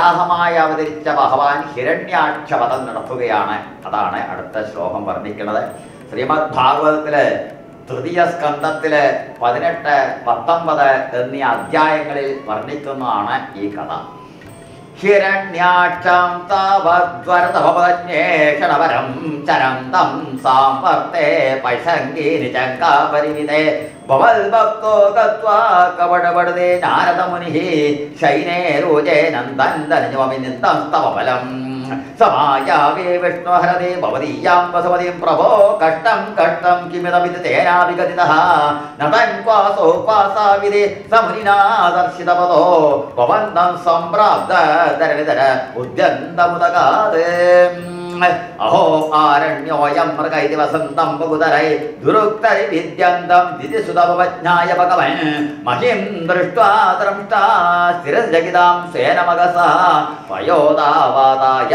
വരാഹമായി അവതരിച്ച ഭഗവാൻ ഹിരണ്യാക്ഷവധം നടത്തുകയാണ് അതാണ് അടുത്ത ശ്ലോകം വർണ്ണിക്കുന്നത് ശ്രീമദ് ഭാഗവതത്തില് തൃതീയ സ്കന്ധത്തില് പതിനെട്ട് പത്തൊമ്പത് എന്നീ അധ്യായങ്ങളിൽ വർണ്ണിക്കുന്നതാണ് ഈ കഥ ഹിരണ്യാക്ഷം താവദ്വരതഭവന്വേഷണപരം ചരന്തം സാമ്പർത്തെ പൈശങ്കീനി ചങ്കാപരിമിതേ ഭവൽഭക്തോ ഗത്വാ കപടപടതേ നാരദമുനിഃ ശൈനേ രോജേ നന്ദന്തനജമമിനിന്ദം സ്തവ ഫലം സമായാവേ വിഷ്ണുഹരതേ ഭവതീയാം വസവതീം പ്രഭോ കഷ്ടം കഷ്ടം കിമിതമിത് തേനാവിഗതിതഃ നതൻ ക്വാസോ ക്വാസാവിദേ സമുനിനാ ദർശിതപദോ ഭവന്തം സംപ്രാപ്ത ധരണിധര ഉദ്യന്തമുദകാത് അഹോ ആരണ്യോയം മൃഗൈതി വസന്തം ബഹുതരൈ ദുരുക്തരി വിദ്യന്തം ദിതിസുതപജ്ഞായ ഭഗവൻ മഹിം ദൃഷ്ട്വാ ദ്രഷ്ടാ സ്ഥിരജഗിതാം സേനമഗസ പയോദാവാദായ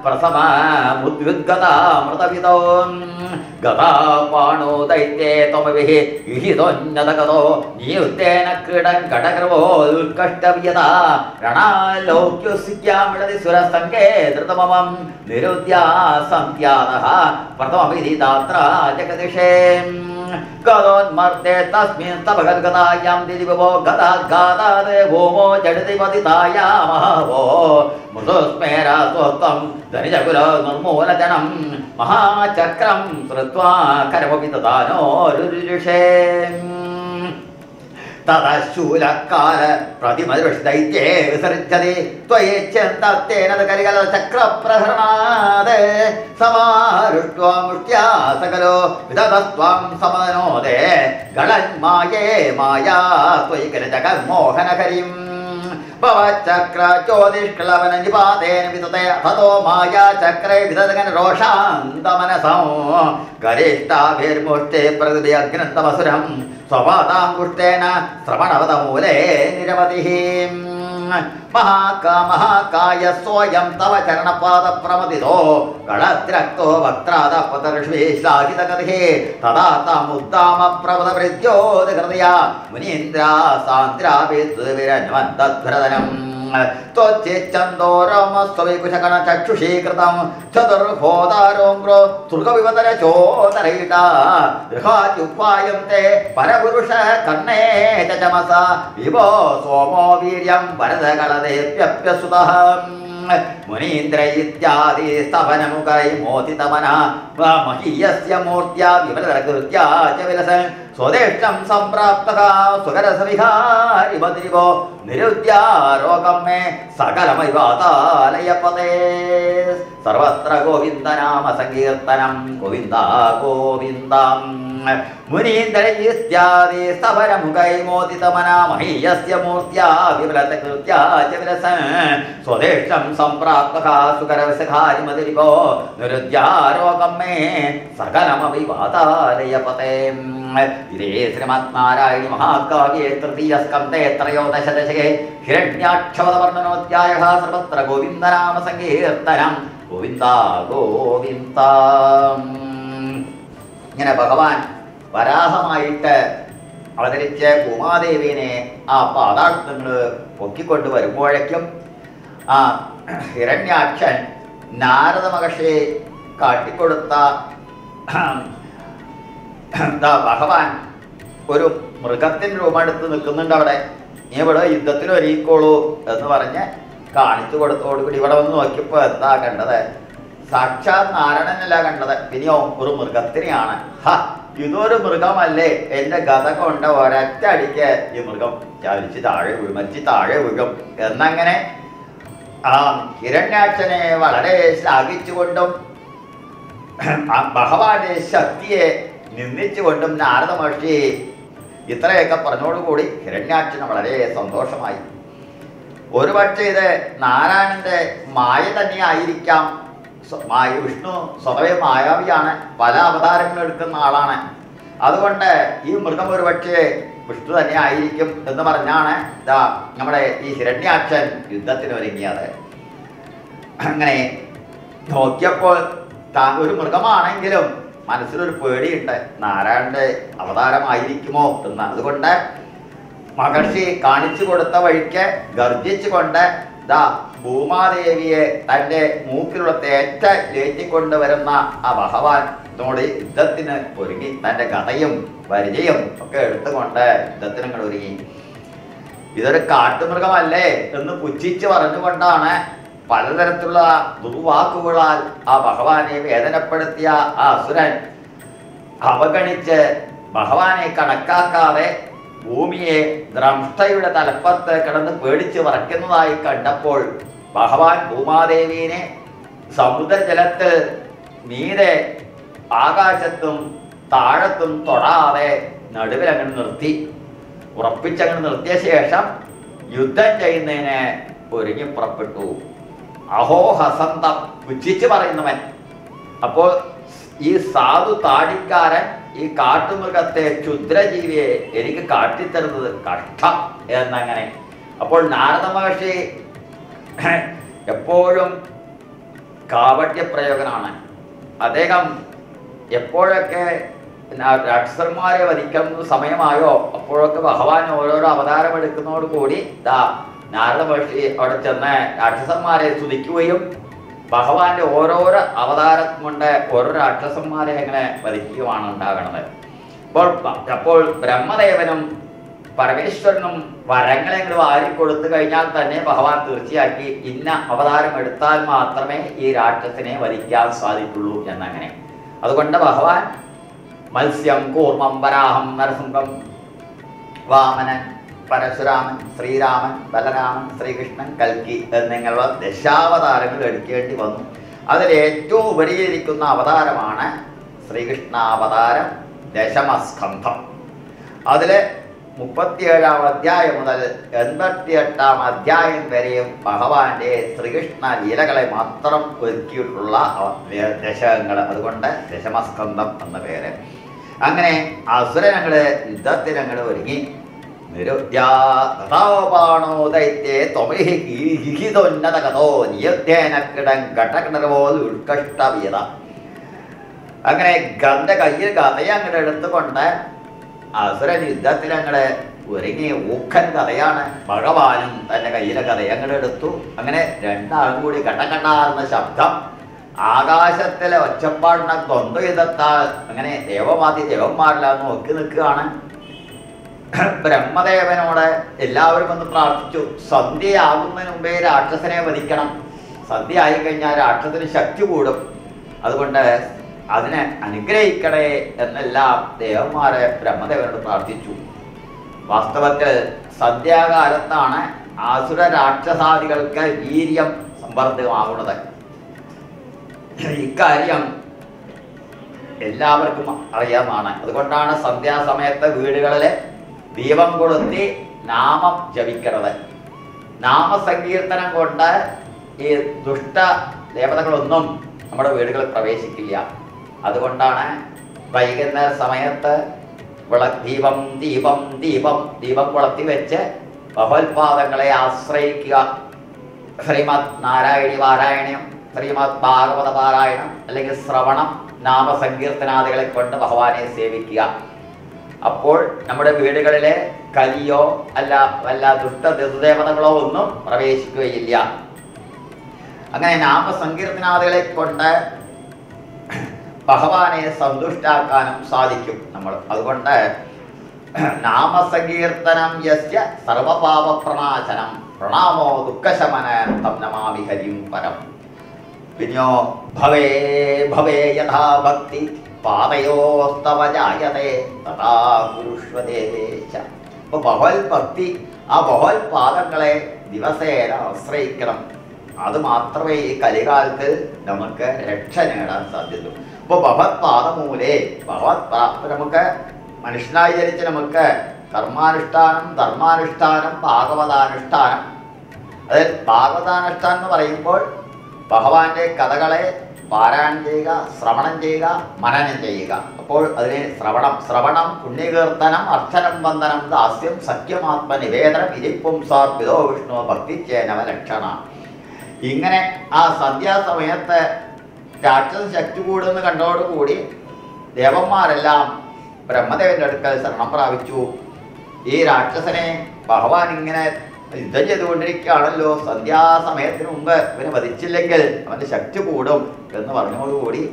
പ്രസമമുദ്ഗതാമൃതവിദോ ഗതാപാണോ ദൈത്യേ ത്വമവിഃ വിഹിതോന്നതഗതോ നിയുക്തേന ക്രീഡൻ കടകൃവോ ഉത്കഷ്ടവ്യത രണാലോക്യുസ്യാമിടതി സുരസംഗേ ധൃതമമം നിരുദ്യാ സംത്യാതഃ പ്രഥമവിധി ദാത്ര ജഗദിഷേ ഗതോന്മർത്തെ തസ്മിൻ തപഗദ്ഗതായാം ദിദിവോ ഗതാഗാതാദേ ഭൂമോ ജഡതി പതിതായാമഹവോ മൃദുസ്മേരാ സ്വസ്തം ധനിജകുല നിർമൂലജനം മഹാചക്രം ശ്രുത്വാ കരമപി തദാനോരുരുഷേ തതശൂലക്കാല പ്രതിമദൃഷ്ടൈത്യേ വിസർജതി ത്വയേച്ഛന്തത്തേന കരികല ചക്രപ്രഹരണാത് സമാരുഷ്ട്വാ മുഷ്ട്യാ സകലോ വിദതസ്ത്വം സമനോദേ ഗളന്മായേ മായാ ത്വയി കരജഗമോഹനകരിം ഭവചക്ര ജ്യോതിഷ്കളവന നിപാതേന വിതതേ തതോ മായാ ചക്രേ വിതതകന രോഷാന്തമനസം ഗരിഷ്ഠാഭിർമുഷ്ടെ പ്രകൃതി അഗ്നന്തമസുരം സ്വപാദാങ്കുഷ്ടേന ശ്രവണവതമൂലേ നിരവധി മഹാകാ മഹാകായ സ്വയം തവ ചരണപാദ പ്രമദിതോ കളദ്രക്തോ വക്ത്രാദ പതർഷ്വേശ്ലാഹിതകഥേ തഥാ തമുദ്ദാമ പ്രവത വൃദ്യോദകൃതയ മുനീന്ദ്ര സാന്ദ്രാഭിരന്വന്തധ്വരതനം ത്വച്ചിച്ചന്തോരമസ്വവികുശകണ ചക്ഷുഷീകൃതം ചതുർഹോതാരോങ്ക്രോ തൃഗവിവതര ചോദരയിട ഗൃഹാത്യുപായം തേ പരപുരുഷ കർണേ ചമസ വിവോ സോമോ വീര്യം വരദകളദേപ്യപ്യസുതഃ മുനീന്ദ്ര ഇത്യാദി സ്തവനമുഖൈ മോദിതമന മഹീയസ്യ മൂർത്തിയ വിമലകൃത്യാ ച വിലസൻ സ്വദേഷ്ടം സംപ്രാപ്തഃ സുഖരസവിഹാരി ബദ്രിവോ നിരുദ്യാരോഗം മേ സകലമൈവാതാലയപതേ സർവത്ര ഗോവിന്ദനാമ സങ്കീർത്തനം ഗോവിന്ദ ഗോവിന്ദം മുനീന്ദ്ര ഇത്യാദി സ്തവനമുഖൈ മോദിതമന മഹീയസ്യ മൂർത്തിയാ വിമലകൃത്യാ ച വിലസൻ സ്വദേഷ്ടം സംപ്രാപ്തഃ സുഖരസഹാരി മതിരിവോ നിരുദ്യാരോഗം മേ സകലമവിവാതാലയപതേ ഇതേ ശ്രീമത്നാരായണി മഹാകാവ്യേ തൃതീയ സ്കന്ധേ ത്രയോദശ ദശകേ ഹിരണ്യാക്ഷവതവർണ്ണനോധ്യായ സർവത്ര ഗോവിന്ദനാമ സങ്കീർത്തനം ഗോവിന്ദ ഗോവിന്ദ ഇങ്ങനെ ഭഗവാൻ വരാഹമായിട്ട് അവതരിച്ച് ഉമാദേവിനെ ആ പാതാളത്തിൽ പൊക്കിക്കൊണ്ട് വരുമ്പോഴേക്കും ആ ഹിരണ്യാക്ഷൻ നാരദ മഹർഷിയെ കാട്ടിക്കൊടുത്ത എന്താ ഭഗവാൻ ഒരു മൃഗത്തിൻ്റെ രൂപമെടുത്ത് നിൽക്കുന്നുണ്ട് അവിടെ നീ ഇവിടെ യുദ്ധത്തിന് ഒരുങ്ങിക്കോളൂ എന്ന് പറഞ്ഞ് കാണിച്ചു കൊടുത്തോടുകൂടി ഇവിടെ വന്ന് നോക്കിയപ്പോൾ എന്താ കണ്ടത് സാക്ഷാത് നാരായണനല്ല കണ്ടത് പിന്നെയോ ഒരു മൃഗത്തിനെയാണ് ഹ ഇതൊരു മൃഗമല്ലേ എൻ്റെ ഗത കൊണ്ട് ഒരൊറ്റ അടിക്ക് ഈ മൃഗം ചലിച്ച് താഴെ വീഴും മരിച്ച് താഴെ വീഴും എന്നങ്ങനെ ആ ഹിരണ്യാക്ഷനെ വളരെ ശ്ലാഘിച്ചുകൊണ്ടും ആ ഭഗവാന്റെ ശക്തിയെ നിന്ദിച്ചുകൊണ്ടും നാരദ മഹർഷി ഇത്രയൊക്കെ പറഞ്ഞോടുകൂടി ഹിരണ്യാക്ഷന് വളരെ സന്തോഷമായി ഒരുപക്ഷെ ഇത് നാരായണന്റെ മായ തന്നെ ആയിരിക്കാം സ്വ- മായ വിഷ്ണു സ്വതവേ മായാവിയാണ് പല അവതാരങ്ങൾ എടുക്കുന്ന ആളാണ് അതുകൊണ്ട് ഈ മൃഗം ഒരുപക്ഷെ വിഷ്ണു തന്നെ ആയിരിക്കും എന്ന് പറഞ്ഞാണ് ഇതാ നമ്മുടെ ഈ ഹിരണ്യാക്ഷൻ യുദ്ധത്തിന് ഒരുങ്ങിയത് അങ്ങനെ നോക്കിയപ്പോൾ താൻ ഒരു മൃഗമാണെങ്കിലും മനസ്സിലൊരു പേടിയുണ്ട് നാരായണന്റെ അവതാരമായിരിക്കുമോ എന്ന് അതുകൊണ്ട് മഹർഷി കാണിച്ചു കൊടുത്ത വഴിക്ക് ഗർജിച്ചുകൊണ്ട് ദാ ഭൂമാദേവിയെ തൻ്റെ മൂക്കിലുള്ള തേറ്റ ലേറ്റിക്കൊണ്ടുവരുന്ന ആ ഭഗവാനോട് യുദ്ധത്തിന് ഒരുങ്ങി തൻ്റെ കഥയും പരിചയം ഒക്കെ എടുത്തുകൊണ്ട് യുദ്ധത്തിന് അങ്ങോട്ട് ഒരുങ്ങി ഇതൊരു കാട്ടുമൃഗമല്ലേ എന്ന് പുച്ഛിച്ച് പറഞ്ഞുകൊണ്ടാണ് പലതരത്തിലുള്ള ദുർവാക്കുകളാൽ ആ ഭഗവാനെ വേദനപ്പെടുത്തിയ ആ അസുരൻ അവഗണിച്ച് ഭഗവാനെ കണക്കാക്കാതെ ഭൂമിയെ ദ്രംഷ്ടയുടെ തലപ്പത്ത് കിടന്ന് പേടിച്ച് വറക്കുന്നതായി കണ്ടപ്പോൾ ഭഗവാൻ ഭൂമാദേവിനെ സമുദ്രജലത്തിൽ മീതെ ആകാശത്തും താഴത്തും തൊടാതെ നടുവിലങ്ങനെ നിർത്തി ഉറപ്പിച്ചങ്ങനെ നിർത്തിയ ശേഷം യുദ്ധം ചെയ്യുന്നതിന് ഒരുങ്ങി പുറപ്പെട്ടു അഹോ ഹസന്തം പുച്ഛിച്ച് പറയുന്നവൻ അപ്പോൾ ഈ സാധു താടിക്കാരൻ ഈ കാട്ടുമൃഗത്തെ ക്ഷുദ്രജീവിയെ എനിക്ക് കാട്ടിത്തരുന്നത് കഷ്ടം എന്നങ്ങനെ അപ്പോൾ നാരദ മഹർഷി എപ്പോഴും കാപട്യ പ്രയോഗനാണ് അദ്ദേഹം എപ്പോഴൊക്കെ ന- രാക്ഷസന്മാരെ വധിക്കുന്ന സമയമായോ അപ്പോഴൊക്കെ ഭഗവാൻ ഓരോരോ അവതാരം എടുക്കുന്നതോട് കൂടി ദാ നാരദ മഹർഷി അവിടെ ചെന്ന് രാക്ഷസന്മാരെ സ്തുതിക്കുകയും ഭഗവാന്റെ ഓരോരോ അവതാരം കൊണ്ട് ഓരോ രാക്ഷസന്മാരെ അങ്ങനെ വധിക്കുകയാണ് ഉണ്ടാകണത് അപ്പോൾ അപ്പോൾ ബ്രഹ്മദേവനും പരമേശ്വരനും വരങ്ങളെ അങ്ങോട്ട് വാരിക്കൊടുത്തു കഴിഞ്ഞാൽ തന്നെ ഭഗവാൻ തീർച്ചയാക്കി ഇന്ന അവതാരം എടുത്താൽ മാത്രമേ ഈ രാക്ഷസനെ വധിക്കാൻ സാധിക്കുള്ളൂ എന്നങ്ങനെ അതുകൊണ്ട് ഭഗവാൻ മത്സ്യം കൂർമ്മം വരാഹം നരസിംഹം വാമനൻ പരശുരാമൻ ശ്രീരാമൻ ബലരാമൻ ശ്രീകൃഷ്ണൻ കൽക്കി എന്നിങ്ങനെയുള്ള ദശാവതാരങ്ങൾ എടുക്കേണ്ടി വന്നു അതിൽ ഏറ്റവും ഉപരിയിരിക്കുന്ന അവതാരമാണ് ശ്രീകൃഷ്ണാവതാരം ദശമസ്കന്ധം അതിൽ മുപ്പത്തിയേഴാം അധ്യായം മുതൽ എൺപത്തിയെട്ടാം അധ്യായം വരെയും ഭഗവാന്റെ ശ്രീകൃഷ്ണ ലീലകളെ മാത്രം ഒരുക്കിയിട്ടുള്ള അവ- ദശകങ്ങൾ അതുകൊണ്ട് ദശമസ്കന്ധം എന്ന പേര് അങ്ങനെ അസുരനങ്ങള് യുദ്ധത്തിനങ്ങള് ഒരുങ്ങി നിരുദ്യാണോ ദൈത്യേ ത്വമിഹി ഗിഹിതോന്നത കഥോ നിയത്തേന കിടം ഘടകിടപോൽ ഉത്കഷ്ടവീത അങ്ങനെ ഗന്ധ കയ്യിൽ കഥയെ അങ്ങോട്ട് എടുത്തുകൊണ്ട് അസുരൻ യുദ്ധത്തിൽ അങ്ങോട്ട് ഒരുങ്ങി ഊക്കൻ കഥയാണ് ഭഗവാനും തന്റെ കയ്യിലെ കഥയെ അങ്ങോട്ട് എടുത്തു അങ്ങനെ രണ്ടാളും കൂടി കട്ടക്കട്ടാർന്ന ശബ്ദം ആകാശത്തിലെ ഒച്ചപ്പാടിനെ തൊന്ത ചെയ്തെത്താൽ അങ്ങനെ ദേവമാതി ദേവന്മാരെല്ലാം നോക്കി നിൽക്കുകയാണ് ബ്രഹ്മദേവനോട് എല്ലാവരും ഒന്ന് പ്രാർത്ഥിച്ചു സന്ധ്യയാകുന്നതിന് മുമ്പേ രാക്ഷസനെ വധിക്കണം സന്ധ്യ ആയി കഴിഞ്ഞാൽ രാക്ഷസന് ശക്തി കൂടും അതുകൊണ്ട് അതിനെ അനുഗ്രഹിക്കണേ എന്നെല്ലാം ദേവന്മാരെ ബ്രഹ്മദേവനോട് പ്രാർത്ഥിച്ചു വാസ്തവത്തിൽ സന്ധ്യാകാലത്താണ് ആസുര രാക്ഷസാദികൾക്ക് വീര്യം സംവർദ്ധമാകുന്നത് ഇക്കാര്യം എല്ലാവർക്കും അറിയാവുന്നതാണ് അതുകൊണ്ടാണ് സന്ധ്യാസമയത്ത് വീടുകളിൽ ദീപം കൊളുത്തി നാമം ജപിക്കുന്നത് നാമസങ്കീർത്തനം കൊണ്ട് ഈ ദുഷ്ട ദേവതകളൊന്നും നമ്മുടെ വീടുകളിൽ പ്രവേശിക്കില്ല അതുകൊണ്ടാണ് വൈകുന്നേര സമയത്ത് വിള ദീപം ദീപം ദീപം ദീപം കൊളുത്തി വെച്ച് ബഹോത്പാദങ്ങളെ ആശ്രയിക്കുക ശ്രീമദ് നാരായണി പാരായണം ശ്രീമദ് ഭാഗവത പാരായണം അല്ലെങ്കിൽ ശ്രവണം നാമസങ്കീർത്തനാദികളെ കൊണ്ട് ഭഗവാനെ സേവിക്കുക അപ്പോൾ നമ്മുടെ വീടുകളിലെ കലിയോ അല്ല വല്ല ദുഷ്ട ദുർദേവതകളോ ഒന്നും പ്രവേശിക്കുകയില്ല അങ്ങനെ നാമസങ്കീർത്തനാദികളെ കൊണ്ട് ഭഗവാനെ സന്തുഷ്ടാക്കാനും സാധിക്കും നമ്മൾ അതുകൊണ്ട് നാമസങ്കീർത്തനം യസ്യ സർവപാപ പ്രണാശനം പ്രണാമോ ദുഃഖശമന തം നമാമി ഹരിം പരം പിന്നെയോ ഭവേ ഭവേ യഥാ ഭക്തി പാതയോസ്തവ ജായതേ തഥാ കുരുഷ്വദേശ അപ്പൊ ഭഗവത് ഭക്തി ആ ഭഗവത് പാദങ്ങളെ ദിവസേന ആശ്രയിക്കണം അത് മാത്രമേ ഈ കലികാലത്ത് നമുക്ക് രക്ഷ നേടാൻ സാധ്യതൂ അപ്പൊ ഭഗവത് പാദമൂലേ ഭഗവത് പാ- നമുക്ക് മനുഷ്യനായി ജനിച്ച് നമുക്ക് കർമാനുഷ്ഠാനം ധർമാനുഷ്ഠാനം ഭാഗവതാനുഷ്ഠാനം അതായത് ഭാഗവതാനുഷ്ഠാനം എന്ന് പറയുമ്പോൾ ഭഗവാന്റെ കഥകളെ പാരായണം ചെയ്യുക ശ്രവണം ചെയ്യുക മനനം ചെയ്യുക അപ്പോൾ അതിനെ ശ്രവണം ശ്രവണം പുണ്യകീർത്തനം അർച്ചനം വന്ദനം ദാസ്യം സഖ്യമാത്മ നിവേദനം ഇരിപ്പും സാർപ്പിതോ വിഷ്ണു ഭക്തിച്ചേനവ ലക്ഷണ ഇങ്ങനെ ആ സന്ധ്യാസമയത്ത് രാക്ഷസ ശക്തി കൂടുമെന്ന് കണ്ടോടുകൂടി ദേവന്മാരെല്ലാം ബ്രഹ്മദേവന്റെ അടുക്കൽ ശരണം പ്രാപിച്ചു ഈ രാക്ഷസനെ ഭഗവാൻ ഇങ്ങനെ യുദ്ധം ചെയ്തുകൊണ്ടിരിക്കുകയാണല്ലോ സന്ധ്യാസമയത്തിന് മുമ്പ് ഇവനെ വധിച്ചില്ലെങ്കിൽ അവന്റെ ശക്തി കൂടും എന്ന് പറഞ്ഞതോടുകൂടി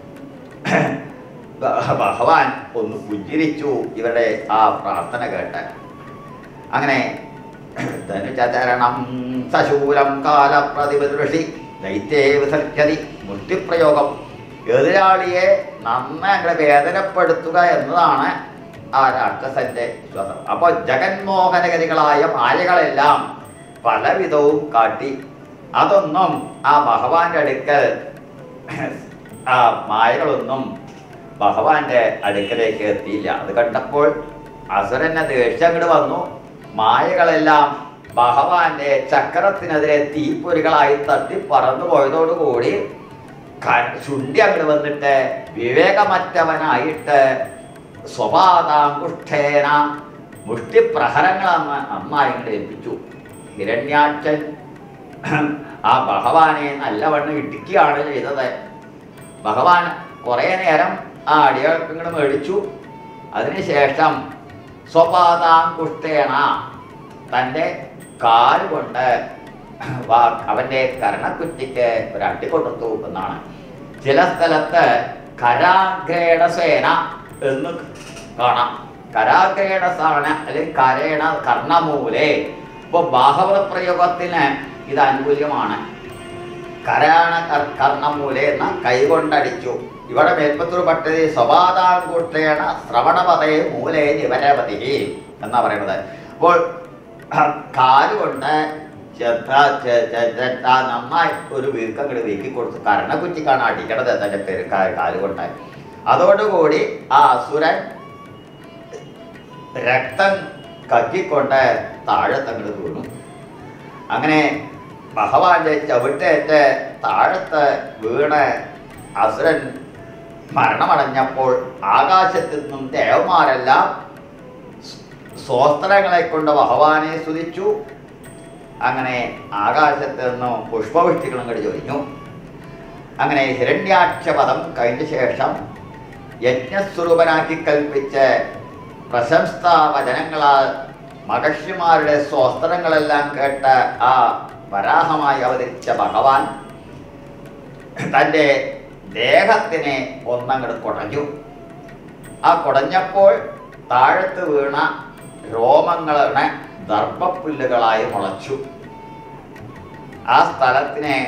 ഭ- ഭഗവാൻ ഒന്ന് പുഞ്ചിരിച്ചു ഇവരുടെ ആ പ്രാർത്ഥന കേട്ട് അങ്ങനെ ധനുചരണം സശൂലം കാലപ്രതിപദൃഷി ദൈത്യേ വിസർജതി മുഷ്ടിപ്രയോഗം എതിരാളിയെ നന്നായി വേദനപ്പെടുത്തുക എന്നതാണ് ആ രാക്ഷസന്റെ വിശ്വാസം അപ്പോൾ ജഗന്മോഹനഗതികളായ മായകളെല്ലാം പലവിധവും കാട്ടി അതൊന്നും ആ ഭഗവാന്റെ അടുക്കൽ ആ മായകളൊന്നും ഭഗവാന്റെ അടുക്കലേക്ക് എത്തിയില്ല അത് കണ്ടപ്പോൾ അസുരന്റെ ദേഷ്യം അങ്ങോട്ട് വന്നു മായകളെല്ലാം ഭഗവാന്റെ ചക്രത്തിനെതിരെ തീപ്പൊരികളായി തട്ടി പറന്നു പോയതോടുകൂടി ക- ചുണ്ടി അങ്ങോട്ട് വന്നിട്ട് വിവേകമറ്റവനായിട്ട് സ്വപാതാങ്കുഷ്ഠേന മുഷ്ടിപ്രഹരങ്ങൾ അന്ന് നന്നായി അങ്ങോട്ട് ഏൽപ്പിച്ചു ഹിരണ്യാക്ഷൻ ആ ഭഗവാനെ നല്ലവണ്ണം ഇടുക്കിയാണ് ചെയ്തത് ഭഗവാൻ കുറേ നേരം ആ അടികൾക്ക് ഇങ്ങോട്ട് മേടിച്ചു അതിനുശേഷം സ്വപാതാങ്കുഷ്ഠേണ തൻ്റെ കാല് കൊണ്ട് വാ- അവൻ്റെ കരണക്കുറ്റിക്ക് ഒരു അടി കൊടുത്തു എന്നാണ് ചില സ്ഥലത്ത് കരാഗ്രേണ സേന എന്ന് കാണാം കരാഗ്രേണ സേന അല്ലെങ്കിൽ കരേണ കർണമൂലെ ഇപ്പൊ ബാഹവ പ്രയോഗത്തിന് ഇത് അനുകൂല്യമാണ് കരാണ കർ- കർണമൂലെ എന്ന കൈകൊണ്ടടിച്ചു ഇവിടെ മേൽപ്പത്തൂർ പട്ടതി സ്വപാതാങ്കുട്ടേണ ശ്രവണപതേ മൂലേ നിവരപതി എന്നാ പറയുന്നത് അപ്പോൾ കാലുകൊണ്ട് ചെറുത്ത ചെ- ചെ- ചെ- ആ നന്നായി ഒരു വീർക്കം അങ്ങോട്ട് വീക്കി കൊടുത്തു കരണക്കുറ്റിക്കാണ് അടിക്കണത് തന്റെ പേര് കാ- കാലുകൊണ്ട് അതോടുകൂടി ആ അസുരൻ രക്തം കക്കിക്കൊണ്ട് താഴത്തങ്ങോട്ട് വീണു അങ്ങനെ ഭഗവാന്റെ ചവിട്ടേറ്റ് താഴത്ത് വീണ് അസുരൻ മരണമടഞ്ഞപ്പോൾ ആകാശത്തു നിന്നും ദേവന്മാരെല്ലാം സ്വസ്ത്രങ്ങളെ കൊണ്ട് ഭഗവാനെ സ്തുതിച്ചു അങ്ങനെ ആകാശത്ത് നിന്നും പുഷ്പവൃഷ്ടികളും കൂടി ചൊരിഞ്ഞു അങ്ങനെ ഹിരണ്യാക്ഷപദം കഴിഞ്ഞ ശേഷം യജ്ഞസ്വരൂപനാക്കി കൽപ്പിച്ച് പ്രശംസാ വചനങ്ങളാൽ മഹർഷിമാരുടെ സ്വസ്ത്രങ്ങളെല്ലാം കേട്ട് ആ വരാഹമായി അവതരിച്ച ഭഗവാൻ തൻ്റെ ദേഹത്തിനെ ഒന്നങ്ങോട്ട് കുടഞ്ഞു ആ കുടഞ്ഞപ്പോൾ താഴത്ത് വീണ രോമങ്ങളാണ് ദർഭപ്പുല്ലുകളായി മുളച്ചു ആ സ്ഥലത്തിനെ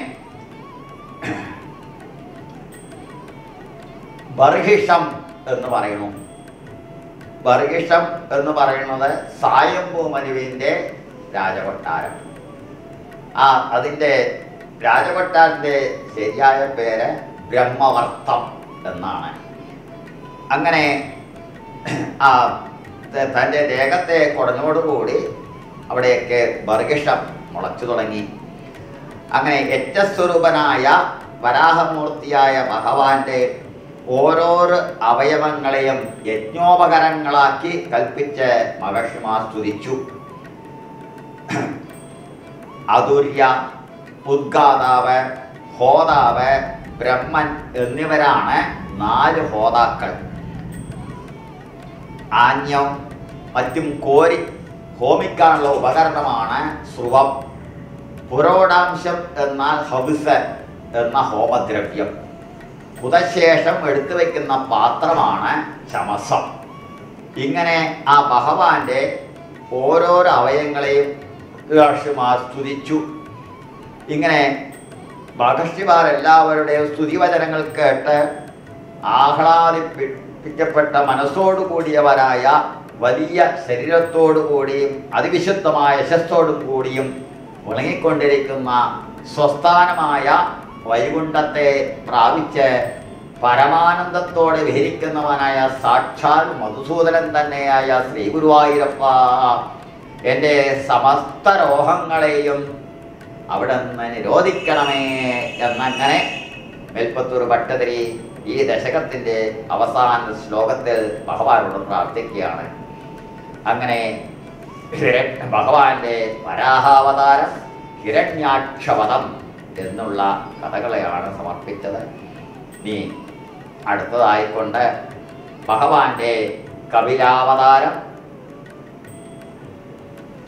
ബർഹിഷം എന്ന് പറയുന്നു ബർഹിഷം എന്ന് പറയുന്നത് സായംഭൂ മനുവിൻ്റെ രാജകൊട്ടാരം ആ അതിൻ്റെ രാജകൊട്ടാരൻ്റെ ശരിയായ പേര് ബ്രഹ്മവർത്തം എന്നാണ് അങ്ങനെ ആ ത- തൻ്റെ ദേഹത്തെ കുടഞ്ഞോടുകൂടി അവിടെയൊക്കെ ബർഹിഷം മുളച്ചു തുടങ്ങി അങ്ങനെ യജ്ഞസ്വരൂപനായ വരാഹമൂർത്തിയായ ഭഗവാന്റെ ഓരോരോ അവയവങ്ങളെയും യജ്ഞോപകരങ്ങളാക്കി കൽപ്പിച്ച് മഹർഷിമാർ സ്തുതിച്ചു അതുര്യ ഉദ്ഗാതാവ് ഹോതാവ് ബ്രഹ്മൻ എന്നിവരാണ് നാല് ഹോതാക്കൾ ആഞ്ഞം മറ്റും കോരി ഹോമിക്കാനുള്ള ഉപകരണമാണ് സ്രുവം പുരോടാംശം എന്നാൽ ഹവിസ് എന്ന ഹോമദ്രവ്യം കുതശേഷം എടുത്തു വയ്ക്കുന്ന പാത്രമാണ് ചമസം ഇങ്ങനെ ആ ഭഗവാന്റെ ഓരോരോ അവയങ്ങളെയും മഹർഷിമാർ സ്തുതിച്ചു ഇങ്ങനെ മഹർഷിമാർ എല്ലാവരുടെയും സ്തുതിവചനങ്ങൾ കേട്ട് ആഹ്ലാദിപ്പിക്കപ്പെട്ട മനസ്സോടു കൂടിയവരായ വലിയ ശരീരത്തോടു കൂടിയും അതിവിശുദ്ധമായ യശസ്സോടും കൂടിയും ഉണങ്ങിക്കൊണ്ടിരിക്കുന്ന സ്വസ്ഥാനമായ വൈകുണ്ഠത്തെ പ്രാപിച്ച് പരമാനന്ദത്തോടെ വിഹരിക്കുന്നവനായ സാക്ഷാൽ മധുസൂദനൻ തന്നെയായ ശ്രീ ഗുരുവായൂരപ്പ എൻ്റെ സമസ്ത രോഹങ്ങളെയും അവിടെ നിന്ന് നിരോധിക്കണമേ എന്നങ്ങനെ മേൽപ്പത്തൂർ ഭട്ടതിരി ഈ ദശകത്തിൻ്റെ അവസാന ശ്ലോകത്തിൽ ഭഗവാനോട് പ്രാർത്ഥിക്കുകയാണ് അങ്ങനെ ഹിര- ഭഗവാന്റെ വരാഹാവതാരം ഹിരണ്യാക്ഷവധം എന്നുള്ള കഥകളെയാണ് സമർപ്പിച്ചത് നീ അടുത്തതായിക്കൊണ്ട് ഭഗവാന്റെ കപിലാവതാരം